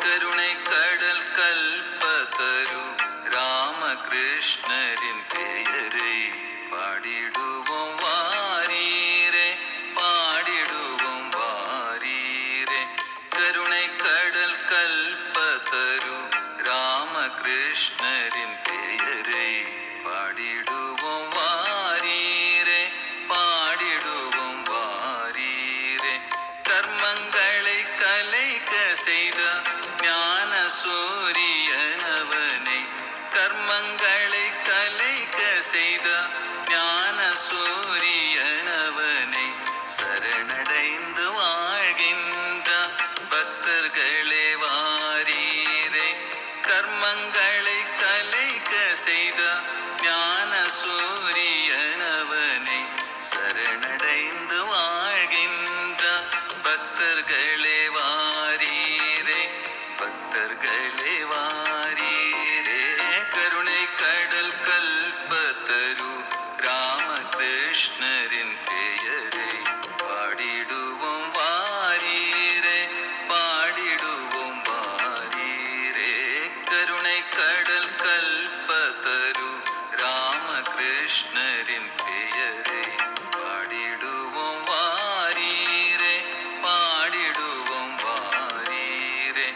கருணை கடல் கல்பதரு ராமகிருஷ்ணரின் பெயரை பாடிடுவோம் வாரீரே பாடிடுவோம் வாரீரே கருணை கடல் கல்பதரு ராமகிருஷ்ணரின் பெயரை பாடிடுவோம் வாரீரே பாடிடுவோம் வாரீரே கர்மங்களை கலைக்க செய்த ஞான சூரியனவனை கர்மங்களை கலைக்க செய்த ஞான சூரியனவனை சரணடைந்து வாழ்கின்ற பக்தர்களே வாரீரே கர்மங்களை கலைக்க செய்த ஞான சூரியனவனை சரணடைந்து வாழ்கின்ற பக்தர்களே வாரீரே பக்தர்களே வாரீரே கருணை கடல் கல்பத்தரு ராமகிருஷ்ணரின் பெயரை பாடிடுவோம் வாரீரே பாடிடுவோம் வாரீரே கருணை கடல் கல்பத்தரு ராமகிருஷ்ணரின் பெயரை பாடிடுவோம் வாரீரே பாடிடுவோம் வாரீரே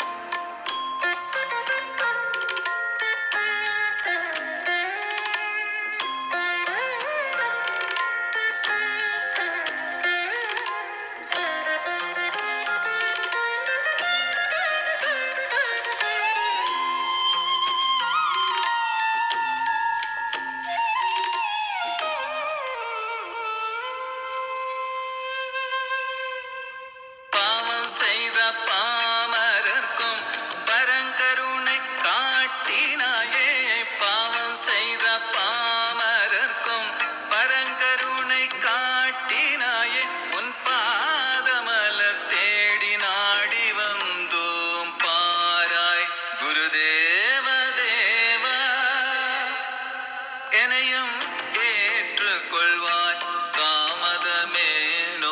பாவம் செய்த பாமரர்க்கும் பரங்கருணை காட்டினாயே பாவம் செய்த பாமரர்க்கும் பரங்கருணை காட்டினாயே உன் பாதமலர் தேடி நாடி வந்தோம் பாராய் குருதேவ தேவா என்னையும் ஏற்றுக்கொள்வாய் தாமதமேனோ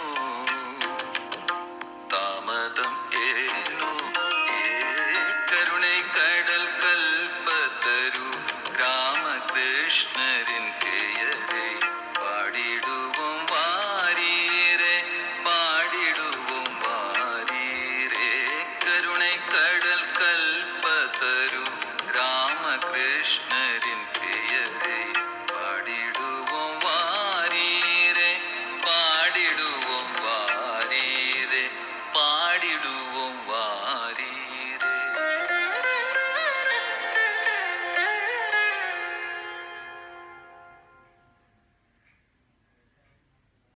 தாமதம் ஏனோ ஏ கருணை கடல் கல்பத்தரு ராமகிருஷ்ணரின் பெயரை பாடிடுவோம் வாரீரே பாடிடுவோம் வாரீரே கருணை கடல் கல்பத்தரு ராமகிருஷ்ணரின் பெயரை